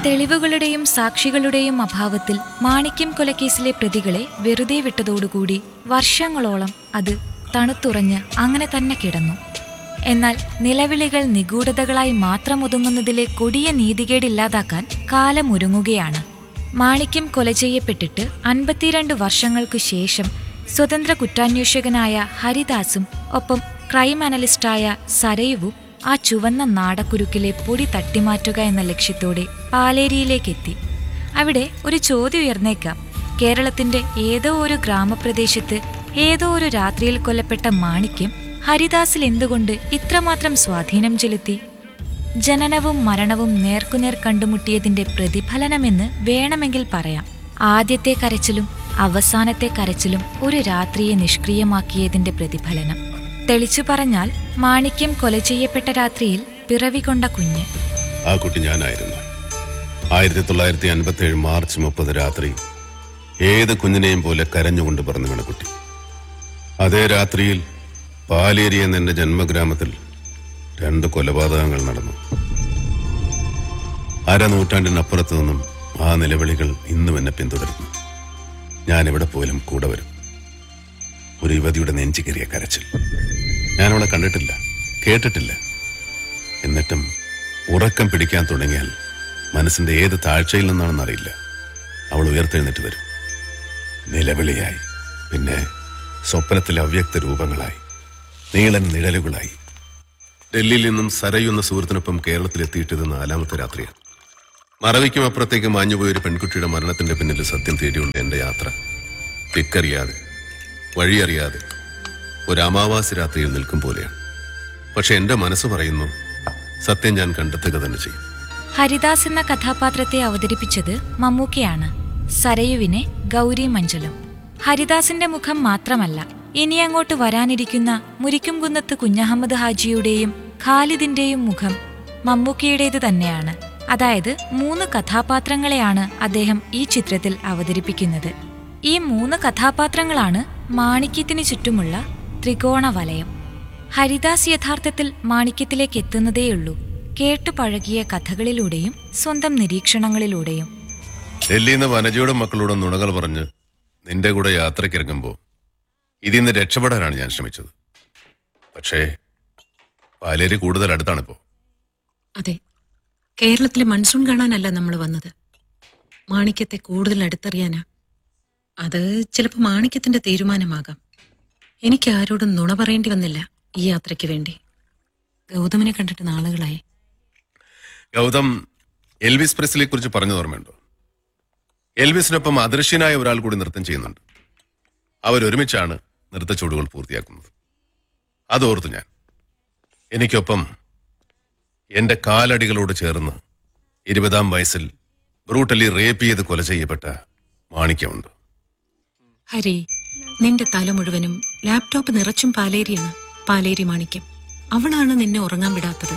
തെളിവുകളുടെയും സാക്ഷികളുടെയും അഭാവത്തിൽ മാണിക്യം കൊലക്കേസിലെ പ്രതികളെ വെറുതെ വിട്ടതോടുകൂടി വർഷങ്ങളോളം അത് തണുത്തുറഞ്ഞ് അങ്ങനെ തന്നെ കിടന്നു എന്നാൽ നിലവിളികൾ നിഗൂഢതകളായി മാത്രം ഒതുങ്ങുന്നതിലെ കൊടിയ നീതികേടില്ലാതാക്കാൻ കാലമൊരുങ്ങുകയാണ് മാണിക്യം കൊല ചെയ്യപ്പെട്ടിട്ട് അൻപത്തിരണ്ട് വർഷങ്ങൾക്കു ശേഷം സ്വതന്ത്ര കുറ്റാന്വേഷകനായ ഹരിദാസും ഒപ്പം ക്രൈം അനലിസ്റ്റായ സരയുവും ആ ചുവന്ന നാടക്കുരുക്കിലെ പൊടി തട്ടിമാറ്റുക എന്ന ലക്ഷ്യത്തോടെ പാലേരിയിലേക്കെത്തി അവിടെ ഒരു ചോദ്യം ഉയർന്നേക്കാം കേരളത്തിന്റെ ഏതോ ഒരു ഗ്രാമപ്രദേശത്ത് ഏതോ ഒരു രാത്രിയിൽ കൊല്ലപ്പെട്ട മാണിക്യം ഹരിദാസിൽ എന്തുകൊണ്ട് ഇത്രമാത്രം സ്വാധീനം ചെലുത്തി ജനനവും മരണവും നേർക്കുനേർ കണ്ടുമുട്ടിയതിന്റെ പ്രതിഫലനമെന്ന് വേണമെങ്കിൽ പറയാം ആദ്യത്തെ കരച്ചിലും അവസാനത്തെ കരച്ചിലും ഒരു രാത്രിയെ നിഷ്ക്രിയമാക്കിയതിന്റെ പ്രതിഫലനം തെളിച്ചു പറഞ്ഞാൽ മാണിക്യം കൊല ചെയ്യപ്പെട്ട രാത്രിയിൽ പിറവികൊണ്ട കുഞ്ഞ് ആ കുട്ടി ഞാനായിരുന്നു ആയിരത്തി തൊള്ളായിരത്തി അൻപത്തി ഏഴ് മാർച്ച് മുപ്പത് രാത്രി ഏത് കുഞ്ഞിനെയും പോലെ കരഞ്ഞുകൊണ്ട് പറന്നു വീണ കുട്ടി അതേ രാത്രിയിൽ പാലേരി എന്ന എന്റെ ജന്മഗ്രാമത്തിൽ രണ്ട് കൊലപാതകങ്ങൾ നടന്നു അരനൂറ്റാണ്ടിനപ്പുറത്തു നിന്നും ആ നിലവിളികൾ ഇന്നും എന്നെ പിന്തുടരുന്നു ഞാൻ എവിടെ പോലും കൂടെ വരും ഒരു യുവതിയുടെ നെഞ്ചു കയറിയ കരച്ചിൽ ഞാൻ അവളെ കണ്ടിട്ടില്ല കേട്ടിട്ടില്ല എന്നിട്ടും ഉറക്കം പിടിക്കാൻ തുടങ്ങിയാൽ മനസ്സിന്റെ ഏത് താഴ്ചയിൽ നിന്നാണെന്നറിയില്ല അവൾ ഉയർത്തെഴുന്നേറ്റ് വരും നിലവിളിയായി പിന്നെ സ്വപ്നത്തിലെ അവ്യക്ത രൂപങ്ങളായി നീളൻ നിഴലുകളായി ഡൽഹിയിൽ നിന്നും സരയുന്ന സുഹൃത്തിനൊപ്പം കേരളത്തിലെത്തിയിട്ട് ഇത് നാലാമത്തെ രാത്രിയാണ് മറവിക്കും അപ്പുറത്തേക്ക് മാഞ്ഞുപോയ ഒരു പെൺകുട്ടിയുടെ മരണത്തിന്റെ പിന്നിൽ സത്യം തേടിയുള്ള എന്റെ യാത്ര തിക്കറിയാതെ വഴിയറിയാതെ ഒരു അമാവാസി രാത്രിയിൽ നിൽക്കും പോലെയാണ് പക്ഷെ എന്റെ മനസ്സ് പറയുന്നു സത്യം ഞാൻ കണ്ടെത്തുക തന്നെ ചെയ്യും ഹരിദാസ് എന്ന കഥാപാത്രത്തെ അവതരിപ്പിച്ചത് മമ്മൂക്കയാണ് സരയുവിനെ ഗൗരി മഞ്ചലും ഹരിദാസിന്റെ മുഖം മാത്രമല്ല ഇനി അങ്ങോട്ട് വരാനിരിക്കുന്ന മുരിക്കുംകുന്നത്ത് കുഞ്ഞഹമ്മദ് ഹാജിയുടെയും ഖാലിദിന്റെയും മുഖം മമ്മൂക്കയുടേത് തന്നെയാണ് അതായത് മൂന്ന് കഥാപാത്രങ്ങളെയാണ് അദ്ദേഹം ഈ ചിത്രത്തിൽ അവതരിപ്പിക്കുന്നത് ഈ മൂന്ന് കഥാപാത്രങ്ങളാണ് മാണിക്യത്തിന് ചുറ്റുമുള്ള ത്രികോണ വലയം ഹരിദാസ് യഥാർത്ഥത്തിൽ മാണിക്യത്തിലേക്ക് എത്തുന്നതേയുള്ളൂ കേട്ടു പഴകിയ കഥകളിലൂടെയും സ്വന്തം നിരീക്ഷണങ്ങളിലൂടെയും ഡൽഹിയിൽ നിന്ന് വനജയുടെ മക്കളോടും നുണകൾ പറഞ്ഞ് നിന്റെ കൂടെ യാത്രക്കിറങ്ങുമ്പോൾ ഇതിൽ നിന്ന് രക്ഷപ്പെടാനാണ് ഞാൻ ശ്രമിച്ചത് പക്ഷേ പാലേരി കൂടുതൽ അടുത്താണിപ്പോ അതെ കേരളത്തിലെ മൺസൂൺ കാണാനല്ല നമ്മൾ വന്നത് മാണിക്യത്തെ കൂടുതൽ അടുത്തറിയാനാ അത് ചിലപ്പോൾ മാണിക്യത്തിന്റെ തീരുമാനമാകാം എനിക്ക് ആരോടും നുണ പറയേണ്ടി വന്നില്ല ഈ യാത്രയ്ക്ക് വേണ്ടി ഗൗതമിനെ കണ്ടിട്ട് നാളുകളായി ഗൗതം എൽവിസ് പ്രസിലെ കുറിച്ച് പറഞ്ഞത് ഓർമ്മയുണ്ടോ എൽവിസിനൊപ്പം അദൃശ്യനായ ഒരാൾ കൂടി നൃത്തം ചെയ്യുന്നുണ്ട് അവരൊരുമിച്ചാണ് നൃത്തച്ചുവടുകൾ പൂർത്തിയാക്കുന്നത് അതോർത്തു ഞാൻ എനിക്കൊപ്പം എന്റെ കാലടികളോട് ചേർന്ന് ഇരുപതാം വയസ്സിൽ ബ്രൂട്ടലി റേപ്പ് ചെയ്ത് കൊല ചെയ്യപ്പെട്ട മാണിക്യമുണ്ട് ഹരി നിന്റെ തല മുഴുവനും ലാപ്ടോപ്പ് നിറച്ചും പാലേരിയാണ് പാലേരി മാണിക്യം അവളാണ് നിന്നെ ഉറങ്ങാൻ വിടാത്തത്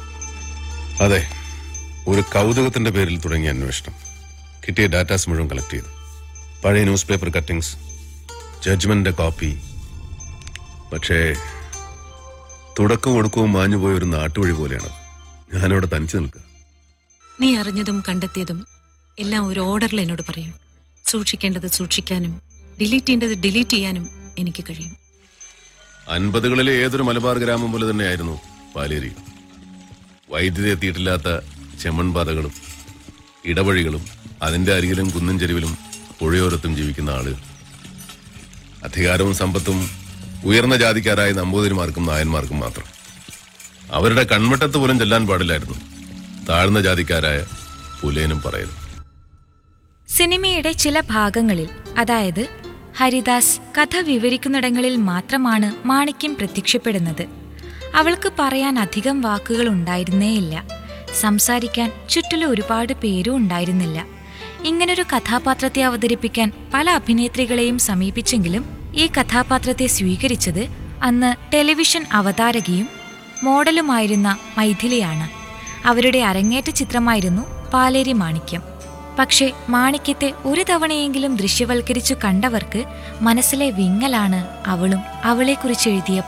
അതെ ഒരു കൗതുകത്തിന്റെ പേരിൽ തുടങ്ങിയ അന്വേഷണം കിട്ടിയ ഡാറ്റാസ് മുഴുവൻ കളക്ട് ചെയ്തു പഴയ ന്യൂസ് പേപ്പർ കട്ടിങ്സ് ജഡ്ജ്മെന്റിന്റെ കോപ്പി പക്ഷേ തുടക്കവും ഒടുക്കവും മാഞ്ഞുപോയ ഒരു നാട്ടുവഴി പോലെയാണ് ഞാനവിടെ തനിച്ചു നിൽക്കുക നീ അറിഞ്ഞതും കണ്ടെത്തിയതും എല്ലാം ഒരു ഓർഡറിൽ എന്നോട് പറയൂ സൂക്ഷിക്കേണ്ടത് സൂക്ഷിക്കാനും ഡിലീറ്റ് ചെയ്യേണ്ടത് ഡിലീറ്റ് ചെയ്യാനും എനിക്ക് കഴിയും അൻപതുകളിലെ ഏതൊരു മലബാർ ഗ്രാമം പോലെ തന്നെയായിരുന്നു പാലേരി വൈദ്യുതി എത്തിയിട്ടില്ലാത്ത ചെമ്മൺപാതകളും ഇടവഴികളും അതിന്റെ അരികിലും കുന്നും ചെരുവിലും പുഴയോരത്തും ജീവിക്കുന്ന ആളുകൾ അധികാരവും സമ്പത്തും ഉയർന്ന ജാതിക്കാരായ നമ്പൂതിരിമാർക്കും നായന്മാർക്കും മാത്രം അവരുടെ കൺവട്ടത്ത് പോലും ചെല്ലാൻ പാടില്ലായിരുന്നു താഴ്ന്ന ജാതിക്കാരായ പുലേനും പറയലും സിനിമയുടെ ചില ഭാഗങ്ങളിൽ അതായത് ഹരിദാസ് കഥ വിവരിക്കുന്നിടങ്ങളിൽ മാത്രമാണ് മാണിക്യം പ്രത്യക്ഷപ്പെടുന്നത് അവൾക്ക് പറയാൻ അധികം വാക്കുകൾ ഉണ്ടായിരുന്നേയില്ല സംസാരിക്കാൻ ചുറ്റിലും ഒരുപാട് പേരും ഉണ്ടായിരുന്നില്ല ഇങ്ങനൊരു കഥാപാത്രത്തെ അവതരിപ്പിക്കാൻ പല അഭിനേത്രികളെയും സമീപിച്ചെങ്കിലും ഈ കഥാപാത്രത്തെ സ്വീകരിച്ചത് അന്ന് ടെലിവിഷൻ അവതാരകയും മോഡലുമായിരുന്ന മൈഥിലിയാണ് അവരുടെ അരങ്ങേറ്റ ചിത്രമായിരുന്നു പാലേരി മാണിക്യം പക്ഷേ മാണിക്യത്തെ ഒരു തവണയെങ്കിലും ദൃശ്യവൽക്കരിച്ചു കണ്ടവർക്ക് മനസ്സിലെ വിങ്ങലാണ് അവളും അവളെക്കുറിച്ച് എഴുതിയ